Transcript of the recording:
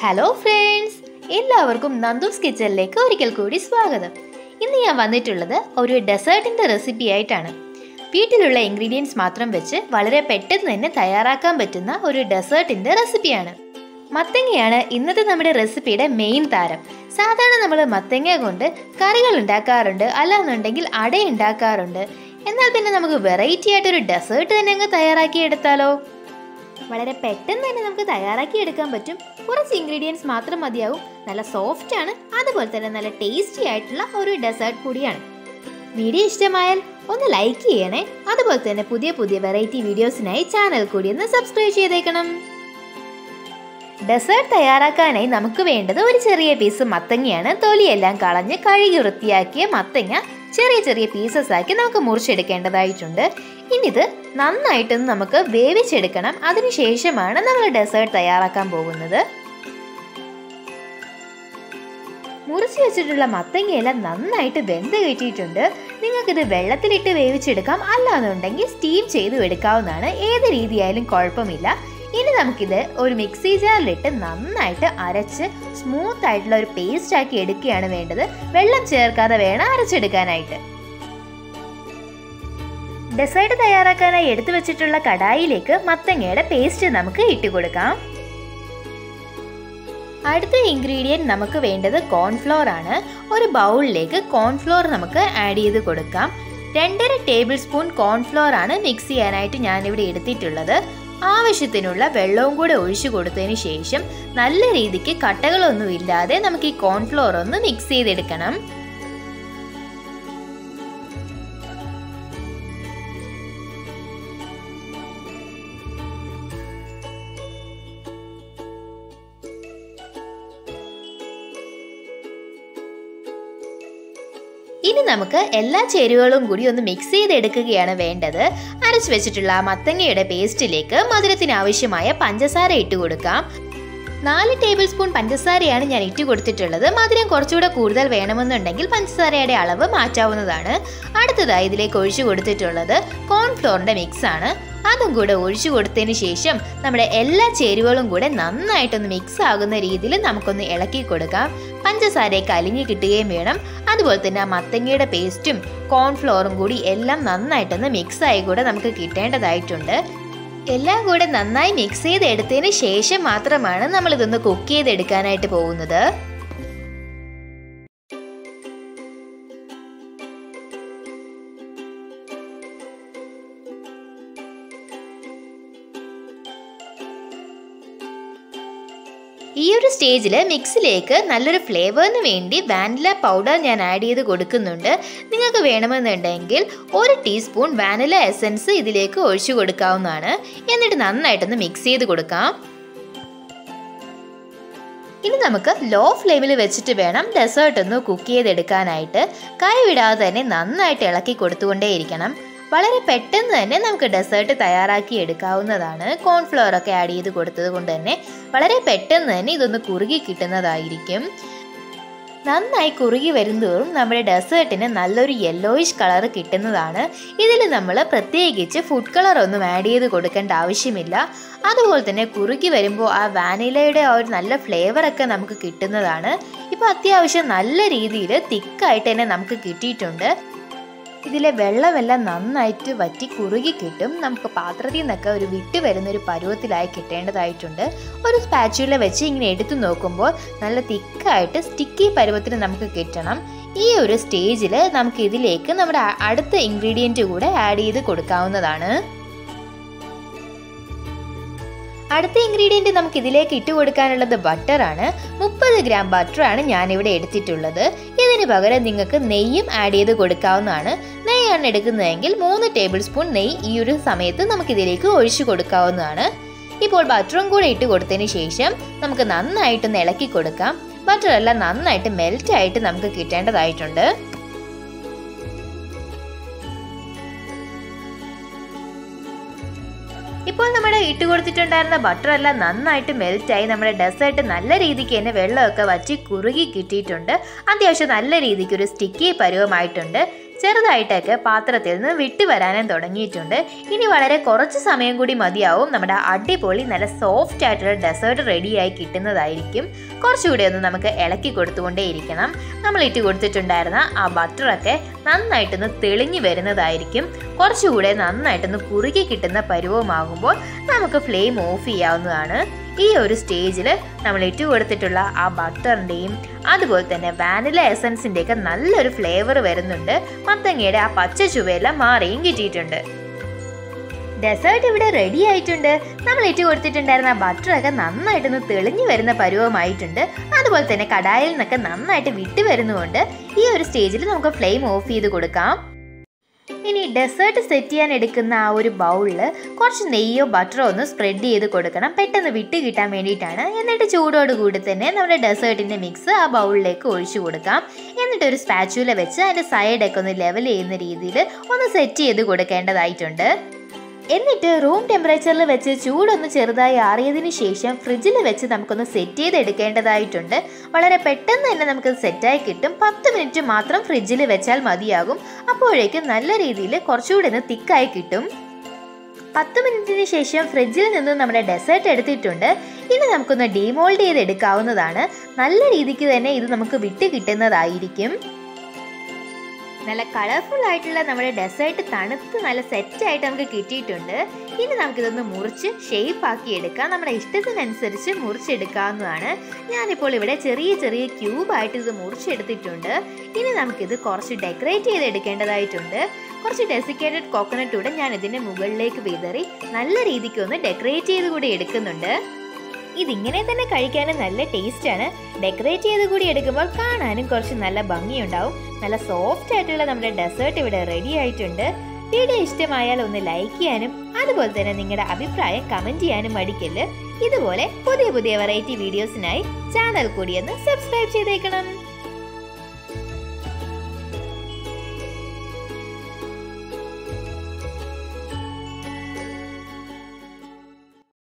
hello friends എല്ലാവർക്കും നന്ദൂസ് കിച്ചണിലേക്ക് ഒരിക്കൽ കൂടി സ്വാഗതം ഇന്ന് ഞാൻ വന്നിട്ടുള്ളത് ഒരു ഡെസേർട്ടിൻ്റെ റെസിപ്പി ആയിട്ടാണ് വീട്ടിലുള്ള ഇൻഗ്രീഡിയൻസ് മാത്രം വെച്ച് വളരെ പെട്ടെന്ന് തന്നെ തയ്യാറാക്കാൻ പറ്റുന്ന ഒരു ഡെസേർട്ടിൻ്റെ റെസിപ്പിയാണ് മത്തങ്ങയാണ് ഇന്നത്തെ നമ്മുടെ റെസിപ്പിയുടെ മെയിൻ താരം സാധാരണ നമ്മൾ മത്തങ്ങ കൊണ്ട് കറികൾ ഉണ്ടാക്കാറുണ്ട് അല്ലാന്നുണ്ടെങ്കിൽ അട ഉണ്ടാക്കാറുണ്ട് എന്നാൽ പിന്നെ നമുക്ക് വെറൈറ്റി ആയിട്ടൊരു ഡെസേർട്ട് തന്നെ അങ്ങ് തയ്യാറാക്കി എടുത്താലോ വളരെ പെട്ടെന്ന് തന്നെ നമുക്ക് തയ്യാറാക്കി എടുക്കാൻ പറ്റും കുറച്ച് ഇൻഗ്രീഡിയൻസ് മാത്രം മതിയാവും നല്ല സോഫ്റ്റ് ആണ് അതുപോലെ തന്നെ നല്ല ടേസ്റ്റി ആയിട്ടുള്ള ഒരു ഡെസേർട്ട് കൂടിയാണ് വീഡിയോ ഇഷ്ടമായാൽ ഒന്ന് ലൈക്ക് ചെയ്യണേ അതുപോലെ തന്നെ പുതിയ പുതിയ വെറൈറ്റി വീഡിയോസിനായി ചാനൽ കൂടി ഒന്ന് സബ്സ്ക്രൈബ് ചെയ്തേക്കണം ഡെസേർട്ട് തയ്യാറാക്കാനായി നമുക്ക് വേണ്ടത് ഒരു ചെറിയ പീസ് മത്തങ്ങയാണ് തൊലിയെല്ലാം കളഞ്ഞ് കഴുകി വൃത്തിയാക്കിയ മത്തങ്ങ ചെറിയ ചെറിയ പീസസ് ആക്കി നമുക്ക് മുറിച്ചെടുക്കേണ്ടതായിട്ടുണ്ട് ഇനിയിത് നന്നായിട്ടൊന്ന് നമുക്ക് വേവിച്ചെടുക്കണം അതിനുശേഷമാണ് നമ്മൾ ഡെസേർട്ട് തയ്യാറാക്കാൻ പോകുന്നത് മുറിച്ച് വെച്ചിട്ടുള്ള മത്തങ്ങയെല്ലാം നന്നായിട്ട് വെന്ത് കയറ്റിയിട്ടുണ്ട് നിങ്ങൾക്കിത് വെള്ളത്തിലിട്ട് വേവിച്ചെടുക്കാം അല്ലാന്നുണ്ടെങ്കിൽ സ്റ്റീം ചെയ്തു എടുക്കാവുന്നതാണ് ഏത് രീതിയായാലും കുഴപ്പമില്ല ഇനി നമുക്കിത് ഒരു മിക്സി ജാറിലിട്ട് നന്നായിട്ട് അരച്ച് സ്മൂത്ത് ആയിട്ടുള്ള ഒരു പേസ്റ്റ് ആക്കി എടുക്കുകയാണ് വേണ്ടത് വെള്ളം ചേർക്കാതെ വേണം അരച്ചെടുക്കാനായിട്ട് ഡെസേർട്ട് തയ്യാറാക്കാനായി എടുത്തു വെച്ചിട്ടുള്ള കടായിലേക്ക് മത്തങ്ങയുടെ പേസ്റ്റ് നമുക്ക് ഇട്ട് കൊടുക്കാം അടുത്ത ഇൻഗ്രീഡിയൻറ്റ് നമുക്ക് വേണ്ടത് കോൺഫ്ലോർ ആണ് ഒരു ബൗളിലേക്ക് കോൺഫ്ലോർ നമുക്ക് ആഡ് ചെയ്ത് കൊടുക്കാം രണ്ടര ടേബിൾ സ്പൂൺ കോൺഫ്ലോർ ആണ് മിക്സ് ചെയ്യാനായിട്ട് ഞാനിവിടെ എടുത്തിട്ടുള്ളത് ആവശ്യത്തിനുള്ള വെള്ളവും കൂടെ ഒഴിച്ചു കൊടുത്തതിന് ശേഷം നല്ല രീതിക്ക് കട്ടകളൊന്നും ഇല്ലാതെ നമുക്ക് ഈ കോൺഫ്ലോർ ഒന്ന് മിക്സ് ചെയ്തെടുക്കണം ഇനി നമുക്ക് എല്ലാ ചേരുവകളും കൂടി ഒന്ന് മിക്സ് ചെയ്തെടുക്കുകയാണ് വേണ്ടത് അരച്ചു വെച്ചിട്ടുള്ള ആ മത്തങ്ങയുടെ പേസ്റ്റിലേക്ക് മധുരത്തിന് ആവശ്യമായ പഞ്ചസാര ഇട്ട് കൊടുക്കാം നാല് ടേബിൾ സ്പൂൺ പഞ്ചസാരയാണ് ഞാൻ ഇട്ട് കൊടുത്തിട്ടുള്ളത് മധുരം കുറച്ചുകൂടെ കൂടുതൽ വേണമെന്നുണ്ടെങ്കിൽ പഞ്ചസാരയുടെ അളവ് മാറ്റാവുന്നതാണ് അടുത്തതായി ഇതിലേക്ക് ഒഴിച്ചു കൊടുത്തിട്ടുള്ളത് കോൺഫ്ലോറിൻ്റെ മിക്സ് ആണ് അതും കൂടെ ഒഴിച്ചു കൊടുത്തതിന് ശേഷം നമ്മുടെ എല്ലാ ചേരുവകളും കൂടെ നന്നായിട്ടൊന്ന് മിക്സ് ആകുന്ന രീതിയിൽ നമുക്കൊന്ന് ഇളക്കി കൊടുക്കാം പഞ്ചസാരയൊക്കെ അലിഞ്ഞ് കിട്ടുകയും വേണം അതുപോലെ തന്നെ ആ മത്തങ്ങയുടെ പേസ്റ്റും കോൺഫ്ലോറും കൂടി എല്ലാം നന്നായിട്ടൊന്ന് മിക്സ് ആയി കൂടെ നമുക്ക് കിട്ടേണ്ടതായിട്ടുണ്ട് എല്ലാം കൂടെ നന്നായി മിക്സ് ചെയ്ത് എടുത്തതിന് ശേഷം മാത്രമാണ് നമ്മൾ ഇതൊന്ന് കുക്ക് ചെയ്തെടുക്കാനായിട്ട് പോകുന്നത് ഈ ഒരു സ്റ്റേജിൽ മിക്സിലേക്ക് നല്ലൊരു ഫ്ലേവറിന് വേണ്ടി വാനില പൗഡർ ഞാൻ ആഡ് ചെയ്ത് കൊടുക്കുന്നുണ്ട് നിങ്ങൾക്ക് വേണമെന്നുണ്ടെങ്കിൽ ഒരു ടീസ്പൂൺ വാനില എസൻസ് ഇതിലേക്ക് ഒഴിച്ചു കൊടുക്കാവുന്നതാണ് എന്നിട്ട് നന്നായിട്ടൊന്ന് മിക്സ് ചെയ്ത് കൊടുക്കാം ഇനി നമുക്ക് ലോ ഫ്ലെയിമിൽ വെച്ചിട്ട് വേണം ഡെസേർട്ട് ഒന്ന് കുക്ക് ചെയ്തെടുക്കാനായിട്ട് കൈ വിടാതെ തന്നെ നന്നായിട്ട് ഇളക്കി കൊടുത്തുകൊണ്ടേയിരിക്കണം വളരെ പെട്ടെന്ന് തന്നെ നമുക്ക് ഡെസേർട്ട് തയ്യാറാക്കി എടുക്കാവുന്നതാണ് കോൺഫ്ലവർ ഒക്കെ ആഡ് ചെയ്ത് കൊടുത്തത് കൊണ്ട് തന്നെ വളരെ പെട്ടെന്ന് തന്നെ ഇതൊന്ന് കുറുകി കിട്ടുന്നതായിരിക്കും നന്നായി കുറുകി വരുന്തോറും നമ്മുടെ ഡെസേർട്ടിന് നല്ലൊരു യെല്ലോയിഷ് കളർ കിട്ടുന്നതാണ് ഇതിൽ നമ്മൾ പ്രത്യേകിച്ച് ഫുഡ് കളർ ഒന്നും ആഡ് ചെയ്ത് കൊടുക്കേണ്ട ആവശ്യമില്ല അതുപോലെ തന്നെ കുറുകി വരുമ്പോൾ ആ വാനിലയുടെ ആ ഒരു നല്ല ഫ്ലേവറൊക്കെ നമുക്ക് കിട്ടുന്നതാണ് ഇപ്പോൾ അത്യാവശ്യം നല്ല രീതിയിൽ തിക്കായിട്ട് തന്നെ നമുക്ക് കിട്ടിയിട്ടുണ്ട് ഇതിലെ വെള്ളമെല്ലാം നന്നായിട്ട് വറ്റി കുറുകി കിട്ടും നമുക്ക് പാത്രത്തിൽ നിന്നൊക്കെ ഒരു വിട്ട് വരുന്ന ഒരു പരുവത്തിലായി കിട്ടേണ്ടതായിട്ടുണ്ട് ഒരു സ്പാച്ചുല വെച്ച് ഇങ്ങനെ എടുത്തു നോക്കുമ്പോൾ നല്ല തിക്കായിട്ട് സ്റ്റിക്കി പരുവത്തിന് നമുക്ക് കിട്ടണം ഈ ഒരു സ്റ്റേജിൽ നമുക്ക് ഇതിലേക്ക് നമ്മുടെ അടുത്ത ഇൻഗ്രീഡിയൻറ്റ് കൂടെ ആഡ് ചെയ്ത് കൊടുക്കാവുന്നതാണ് അടുത്ത ഇൻഗ്രീഡിയൻറ്റ് നമുക്ക് ഇതിലേക്ക് ഇട്ട് കൊടുക്കാനുള്ളത് ബട്ടറാണ് മുപ്പത് ഗ്രാം ബട്ടറാണ് ഞാനിവിടെ എടുത്തിട്ടുള്ളത് ഇതിന് പകരം നിങ്ങൾക്ക് നെയ്യും ആഡ് ചെയ്ത് കൊടുക്കാവുന്നതാണ് നെയ്യാണ് എടുക്കുന്നതെങ്കിൽ മൂന്ന് ടേബിൾ സ്പൂൺ നെയ്യ് ഈ ഒരു സമയത്ത് നമുക്കിതിലേക്ക് ഒഴിച്ചു കൊടുക്കാവുന്നതാണ് ഇപ്പോൾ ബട്ടറും കൂടെ ഇട്ട് കൊടുത്തതിന് ശേഷം നമുക്ക് നന്നായിട്ടൊന്ന് ഇളക്കി കൊടുക്കാം ബട്ടർ എല്ലാം നന്നായിട്ട് മെൽറ്റ് ആയിട്ട് നമുക്ക് കിട്ടേണ്ടതായിട്ടുണ്ട് ഇപ്പോൾ നമ്മുടെ ഇട്ട് കൊടുത്തിട്ടുണ്ടായിരുന്ന ബട്ടർ എല്ലാം നന്നായിട്ട് മെൽറ്റായി നമ്മുടെ ഡെസേർട്ട് നല്ല രീതിക്ക് തന്നെ വെള്ളമൊക്കെ വറ്റി കുറുകി കിട്ടിയിട്ടുണ്ട് അത്യാവശ്യം നല്ല രീതിക്ക് ഒരു സ്റ്റിക്കി പരുവമായിട്ടുണ്ട് ചെറുതായിട്ടൊക്കെ പാത്രത്തിൽ നിന്ന് വിട്ടു വരാനും തുടങ്ങിയിട്ടുണ്ട് ഇനി വളരെ കുറച്ച് സമയം കൂടി മതിയാവും നമ്മുടെ അടിപൊളി നല്ല സോഫ്റ്റ് ആയിട്ടുള്ള ഡെസേർട്ട് റെഡിയായി കിട്ടുന്നതായിരിക്കും കുറച്ചുകൂടി ഒന്ന് നമുക്ക് ഇളക്കി കൊടുത്തുകൊണ്ടേ ഇരിക്കണം നമ്മൾ ഇട്ട് കൊടുത്തിട്ടുണ്ടായിരുന്ന ആ ബട്ടറൊക്കെ നന്നായിട്ടൊന്ന് തെളിഞ്ഞു വരുന്നതായിരിക്കും കുറച്ചുകൂടെ നന്നായിട്ടൊന്ന് കുറുകി കിട്ടുന്ന പരുവമാകുമ്പോൾ നമുക്ക് ഫ്ലെയിം ഓഫ് ചെയ്യാവുന്നതാണ് ഈ ഒരു സ്റ്റേജിൽ നമ്മൾ ഇട്ട് കൊടുത്തിട്ടുള്ള ആ ബട്ടറിൻ്റെയും അതുപോലെ തന്നെ വാനില എസൻസിൻ്റെയൊക്കെ നല്ലൊരു ഫ്ലേവർ വരുന്നുണ്ട് മത്തങ്ങയുടെ ആ പച്ച ചുവയെല്ലാം മാറിയും കിട്ടിയിട്ടുണ്ട് ഡെസേർട്ട് ഇവിടെ റെഡി ആയിട്ടുണ്ട് നമ്മൾ ഇട്ട് കൊടുത്തിട്ടുണ്ടായിരുന്ന ബട്ടറൊക്കെ നന്നായിട്ടൊന്ന് തെളിഞ്ഞു വരുന്ന പരുവമായിട്ടുണ്ട് അതുപോലെ തന്നെ കടായിൽ നിന്നൊക്കെ നന്നായിട്ട് വിട്ടു വരുന്നതുകൊണ്ട് ഈ ഒരു സ്റ്റേജിൽ നമുക്ക് ഫ്ലെയിം ഓഫ് ചെയ്ത് കൊടുക്കാം ഇനി ഡെസേർട്ട് സെറ്റ് ചെയ്യാൻ എടുക്കുന്ന ആ ഒരു ബൗളിൽ കുറച്ച് നെയ്യോ ബട്ടറോ ഒന്ന് സ്പ്രെഡ് ചെയ്ത് കൊടുക്കണം പെട്ടെന്ന് വിട്ട് കിട്ടാൻ വേണ്ടിയിട്ടാണ് എന്നിട്ട് ചൂടോട് കൂടി തന്നെ നമ്മുടെ ഡെസേർട്ടിൻ്റെ മിക്സ് ആ ബൗളിലേക്ക് ഒഴിച്ചു കൊടുക്കാം എന്നിട്ട് ഒരു സ്പാച്ചൂല വെച്ച് അതിൻ്റെ സൈഡൊക്കെ ഒന്ന് ലെവൽ ചെയ്യുന്ന രീതിയിൽ ഒന്ന് സെറ്റ് ചെയ്ത് കൊടുക്കേണ്ടതായിട്ടുണ്ട് എന്നിട്ട് റൂം ടെമ്പറേച്ചറിൽ വെച്ച് ചൂടൊന്ന് ചെറുതായി ആറിയതിനു ശേഷം ഫ്രിഡ്ജിൽ വെച്ച് നമുക്കൊന്ന് സെറ്റ് ചെയ്ത് എടുക്കേണ്ടതായിട്ടുണ്ട് വളരെ പെട്ടെന്ന് തന്നെ നമുക്ക് സെറ്റായി കിട്ടും പത്ത് മിനിറ്റ് മാത്രം ഫ്രിഡ്ജിൽ വെച്ചാൽ മതിയാകും അപ്പോഴേക്കും നല്ല രീതിയിൽ കുറച്ചുകൂടി ഒന്ന് തിക്കായി കിട്ടും പത്ത് മിനിറ്റിന് ശേഷം ഫ്രിഡ്ജിൽ നിന്ന് നമ്മുടെ ഡെസേർട്ട് എടുത്തിട്ടുണ്ട് ഇനി നമുക്കൊന്ന് ഡീമോൾഡ് ചെയ്ത് എടുക്കാവുന്നതാണ് നല്ല രീതിക്ക് തന്നെ ഇത് നമുക്ക് വിട്ട് കിട്ടുന്നതായിരിക്കും നല്ല കളർഫുൾ ആയിട്ടുള്ള നമ്മുടെ ഡെസേർട്ട് തണുത്ത് നല്ല സെറ്റായിട്ട് നമുക്ക് കിട്ടിയിട്ടുണ്ട് ഇനി നമുക്കിതൊന്ന് മുറിച്ച് ഷേപ്പ് ആക്കി എടുക്കാം നമ്മുടെ ഇഷ്ടത്തിനനുസരിച്ച് മുറിച്ചെടുക്കാവുന്നതാണ് ഞാനിപ്പോൾ ഇവിടെ ചെറിയ ചെറിയ ക്യൂബായിട്ട് ഇത് മുറിച്ചെടുത്തിട്ടുണ്ട് ഇനി നമുക്കിത് കുറച്ച് ഡെക്കറേറ്റ് ചെയ്ത് എടുക്കേണ്ടതായിട്ടുണ്ട് കുറച്ച് ഡെസിക്കേറ്റഡ് കോക്കനട്ട് കൂടെ ഞാൻ ഇതിൻ്റെ മുകളിലേക്ക് വിതറി നല്ല രീതിക്ക് ഒന്ന് ഡെക്കറേറ്റ് ചെയ്ത് കൂടി എടുക്കുന്നുണ്ട് ഇതിങ്ങനെ തന്നെ കഴിക്കാനും നല്ല ടേസ്റ്റ് ആണ് ഡെക്കറേറ്റ് ചെയ്ത് കൂടി എടുക്കുമ്പോൾ കാണാനും കുറച്ച് നല്ല ഭംഗിയുണ്ടാവും നല്ല സോഫ്റ്റ് ആയിട്ടുള്ള നമ്മുടെ ഡെസേർട്ട് ഇവിടെ റെഡി ആയിട്ടുണ്ട് വീഡിയോ ഇഷ്ടമായാൽ ഒന്ന് ലൈക്ക് ചെയ്യാനും അതുപോലെ തന്നെ നിങ്ങളുടെ അഭിപ്രായം കമന്റ് ചെയ്യാനും മടിക്കല്ല് ഇതുപോലെ പുതിയ പുതിയ വെറൈറ്റി വീഡിയോസിനായി ചാനൽ കൂടി ഒന്ന് സബ്സ്ക്രൈബ് ചെയ്തേക്കണം